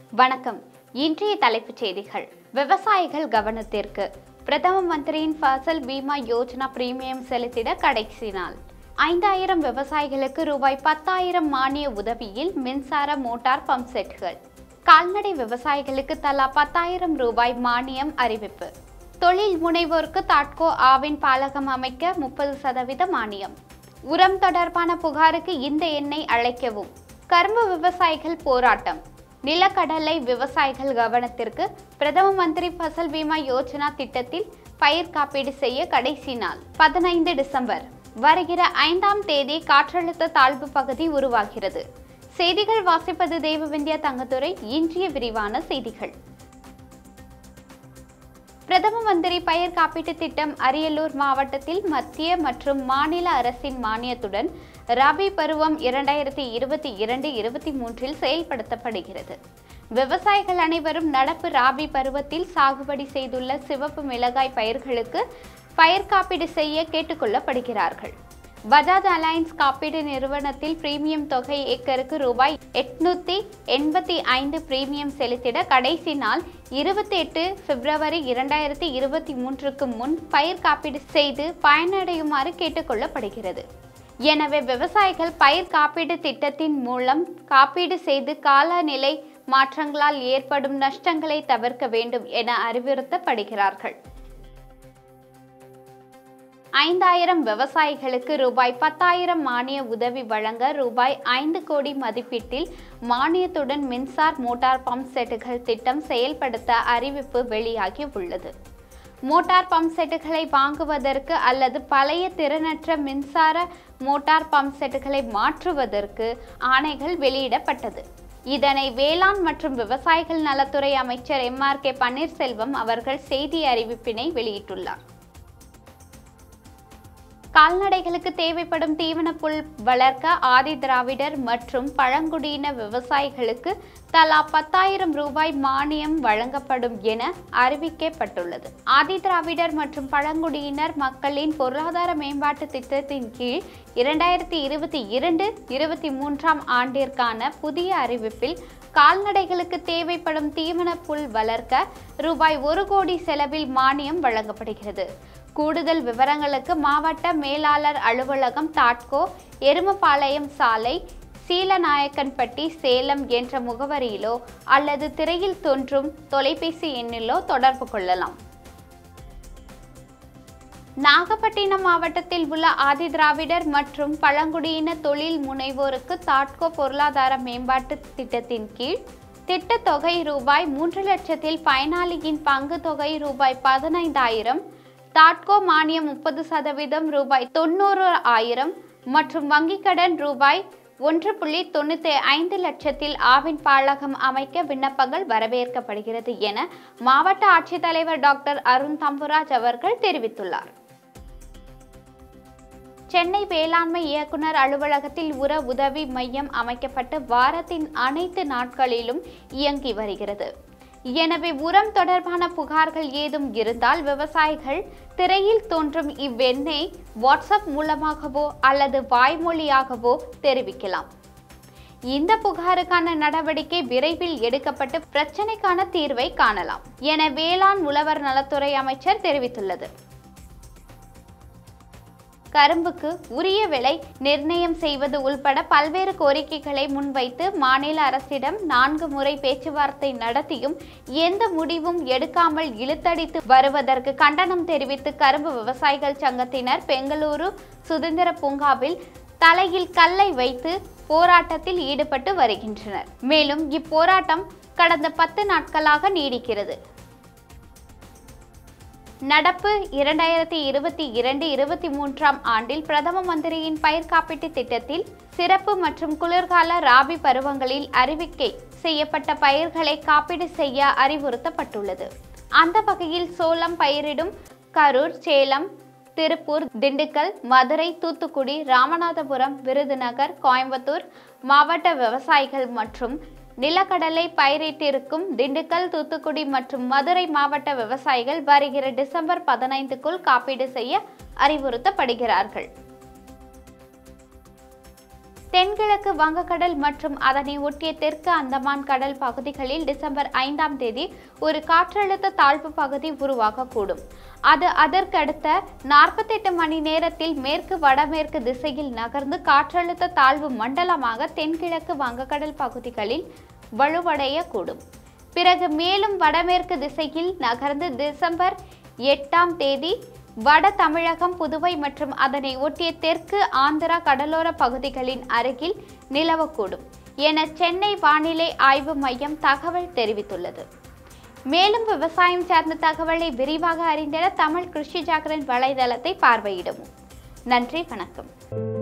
வணக்கம் இன்றைய தலைப்புச் செய்திகள் விவசாயிகள் கவனத்திற்கு பிரதம மந்திரியின் ஃபசல் பீமா யோஜனா பிரீமியம் செலுத்திட கடைசி நாள் ஐந்தாயிரம் விவசாயிகளுக்கு ரூபாய் பத்தாயிரம் மானிய உதவியில் மின்சார மோட்டார் பம்ப் செட்கள் கால்நடை விவசாயிகளுக்கு தலா பத்தாயிரம் ரூபாய் மானியம் அறிவிப்பு தொழில் முனைவோருக்கு தாட்கோ ஆவின் பாலகம் அமைக்க முப்பது சதவீத மானியம் உரம் தொடர்பான புகாருக்கு இந்த எண்ணை அழைக்கவும் கரும்பு விவசாயிகள் போராட்டம் நிலக்கடலை விவசாயிகள் கவனத்திற்கு பிரதம மந்திரி ஃபசல் பீமா யோஜனா திட்டத்தில் பயிர் காப்பீடு செய்ய கடைசி நாள் பதினைந்து டிசம்பர் வருகிற ஐந்தாம் தேதி காற்றழுத்த தாழ்வு பகுதி உருவாகிறது செய்திகள் வாசிப்பது தேவவிந்தியா தங்கத்துறை இன்றைய விரிவான செய்திகள் பிரதம மந்திரி பயிர் காப்பீட்டு திட்டம் அரியலூர் மாவட்டத்தில் மத்திய மற்றும் மாநில அரசின் மானியத்துடன் ரபி பருவம் இரண்டாயிரத்தி இருபத்தி இரண்டு இருபத்தி மூன்றில் செயல்படுத்தப்படுகிறது விவசாயிகள் அனைவரும் நடப்பு ராபி பருவத்தில் சாகுபடி செய்துள்ள சிவப்பு மிளகாய் பயிர்களுக்கு பயிர் காப்பீடு செய்ய கேட்டுக்கொள்ளப்படுகிறார்கள் பஜாஜ் அலையன்ஸ் காப்பீடு நிறுவனத்தில் பிரீமியம் தொகை ஏக்கருக்கு ரூபாய் எட்நூத்தி எண்பத்தி ஐந்து பிரீமியம் செலுத்திட கடைசி நாள் இருபத்தி எட்டு பிப்ரவரி இரண்டாயிரத்தி இருபத்தி மூன்றுக்கு முன் பயிர் காப்பீடு செய்து பயனடையுமாறு கேட்டுக்கொள்ளப்படுகிறது எனவே விவசாயிகள் பயிர் காப்பீடு திட்டத்தின் மூலம் காப்பீடு செய்து காலநிலை மாற்றங்களால் ஏற்படும் நஷ்டங்களை தவிர்க்க வேண்டும் என அறிவுறுத்தப்படுகிறார்கள் ஐந்தாயிரம் விவசாயிகளுக்கு ரூபாய் பத்தாயிரம் மானிய உதவி வழங்க ரூபாய் ஐந்து கோடி மதிப்பீட்டில் மானியத்துடன் மின்சார் மோட்டார் பம்ப் செட்டுகள் திட்டம் செயல்படுத்த அறிவிப்பு வெளியாகி உள்ளது மோட்டார் பம்ப் செட்டுகளை வாங்குவதற்கு அல்லது பழைய திறனற்ற மின்சார மோட்டார் பம்ப் செட்டுகளை மாற்றுவதற்கு ஆணைகள் வெளியிடப்பட்டது இதனை வேளாண் மற்றும் விவசாயிகள் நலத்துறை அமைச்சர் எம் ஆர் கே பன்னீர்செல்வம் அவர்கள் செய்தி அறிவிப்பினை வெளியிட்டுள்ளார் கால்நடைகளுக்கு தேவைப்படும் தீவன புல் வளர்க்க ஆதி திராவிடர் மற்றும் பழங்குடியின விவசாயிகளுக்கு தலா பத்தாயிரம் ரூபாய் மானியம் வழங்கப்படும் என அறிவிக்கப்பட்டுள்ளது ஆதி திராவிடர் மற்றும் பழங்குடியினர் மக்களின் பொருளாதார மேம்பாட்டு திட்டத்தின் கீழ் இரண்டாயிரத்தி இருபத்தி இரண்டு இருபத்தி மூன்றாம் ஆண்டிற்கான புதிய அறிவிப்பில் கால்நடைகளுக்கு தேவைப்படும் தீவன புல் வளர்க்க ரூபாய் ஒரு கோடி செலவில் மானியம் வழங்கப்படுகிறது கூடுதல் விவரங்களுக்கு மாவட்ட மேலாளர் அலுவலகம் தாட்கோ எருமபாளையம் சாலை சீலநாயக்கன்பட்டி சேலம் என்ற முகவரியிலோ அல்லது திரையில் தோன்றும் தொலைபேசி எண்ணிலோ தொடர்பு கொள்ளலாம் நாகப்பட்டினம் மாவட்டத்தில் உள்ள ஆதிதிராவிடர் மற்றும் பழங்குடியின தொழில் முனைவோருக்கு தாட்கோ பொருளாதார மேம்பாட்டு திட்டத்தின் கீழ் திட்டத் தொகை ரூபாய் மூன்று லட்சத்தில் பயனாளியின் பங்கு தொகை ரூபாய் பதினைந்தாயிரம் தாட்கோ மானியம் முப்பது சதவீதம் ரூபாய் தொண்ணூறு ஆயிரம் மற்றும் வங்கிக் கடன் ரூபாய் ஒன்று புள்ளி தொண்ணூற்றி ஐந்து லட்சத்தில் ஆவின் பாலகம் அமைக்க விண்ணப்பங்கள் வரவேற்கப்படுகிறது என மாவட்ட ஆட்சித்தலைவர் டாக்டர் அருண் தம்புராஜ் அவர்கள் தெரிவித்துள்ளார் சென்னை வேளாண்மை இயக்குனர் அலுவலகத்தில் உர உதவி மையம் அமைக்கப்பட்டு வாரத்தின் அனைத்து நாட்களிலும் இயங்கி வருகிறது எனவே உரம் தொடர்பான புகார்கள் ஏதும் இருந்தால் விவசாயிகள் திரையில் தோன்றும் இவ்வெண்ணை வாட்ஸ்அப் மூலமாகவோ அல்லது வாய்மொழியாகவோ தெரிவிக்கலாம் இந்த புகாருக்கான நடவடிக்கை விரைவில் எடுக்கப்பட்டு பிரச்சனைக்கான தீர்வை காணலாம் என வேளாண் உழவர் நலத்துறை அமைச்சர் தெரிவித்துள்ளது கரும்புக்கு உரிய விலை நிர்ணயம் செய்வது உள்பட பல்வேறு கோரிக்கைகளை முன்வைத்து மாநில அரசிடம் நான்கு முறை பேச்சுவார்த்தை நடத்தியும் எந்த முடிவும் எடுக்காமல் இழுத்தடித்து வருவதற்கு கண்டனம் தெரிவித்து கரும்பு விவசாயிகள் சங்கத்தினர் பெங்களூரு சுதந்திர பூங்காவில் தலையில் கல்லை வைத்து போராட்டத்தில் ஈடுபட்டு வருகின்றனர் மேலும் இப்போராட்டம் கடந்த பத்து நாட்களாக நீடிக்கிறது நடப்பு இரண்டாயிரத்தி இருபத்தி இரண்டு இருபத்தி மூன்றாம் ஆண்டில் பிரதம மந்திரியின் பயிர் காப்பீட்டு திட்டத்தில் சிறப்பு மற்றும் குளிர்கால ராபி பருவங்களில் அறிவிக்கை செய்யப்பட்ட பயிர்களை காப்பீடு செய்ய அறிவுறுத்தப்பட்டுள்ளது அந்த வகையில் சோளம் பயிரிடும் கரூர் சேலம் திருப்பூர் திண்டுக்கல் மதுரை தூத்துக்குடி ராமநாதபுரம் விருதுநகர் கோயம்புத்தூர் மாவட்ட விவசாயிகள் மற்றும் நிலக்கடலை பயிரிட்டிருக்கும் திண்டுக்கல் தூத்துக்குடி மற்றும் மதுரை மாவட்ட விவசாயிகள் வருகிற டிசம்பர் பதினைந்துக்குள் காப்பீடு செய்ய அறிவுறுத்தப்படுகிறார்கள் தென்கிழக்கு வங்கக்கடல் மற்றும் அதனை ஒட்டிய தெற்கு அந்தமான் கடல் பகுதிகளில் டிசம்பர் ஐந்தாம் தேதி ஒரு காற்றழுத்த தாழ்வு பகுதி உருவாகக்கூடும் அது அதற்கடுத்த நாற்பத்தெட்டு மணி நேரத்தில் மேற்கு வடமேற்கு திசையில் நகர்ந்து காற்றழுத்த தாழ்வு மண்டலமாக தென்கிழக்கு வங்கக்கடல் பகுதிகளில் வலுவடையக்கூடும் பிறகு மேலும் வடமேற்கு திசையில் நகர்ந்து டிசம்பர் எட்டாம் தேதி வட தமிழகம் புதுவை மற்றும் அதனை ஒட்டிய தெற்கு ஆந்திரா கடலோர பகுதிகளின் அருகில் நிலவக்கூடும் என சென்னை வானிலை ஆய்வு மையம் தகவல் தெரிவித்துள்ளது மேலும் விவசாயம் சார்ந்த தகவலை விரிவாக அறிந்திட தமிழ் கிருஷி ஜாகரன் வலைதளத்தை பார்வையிடவும் நன்றி வணக்கம்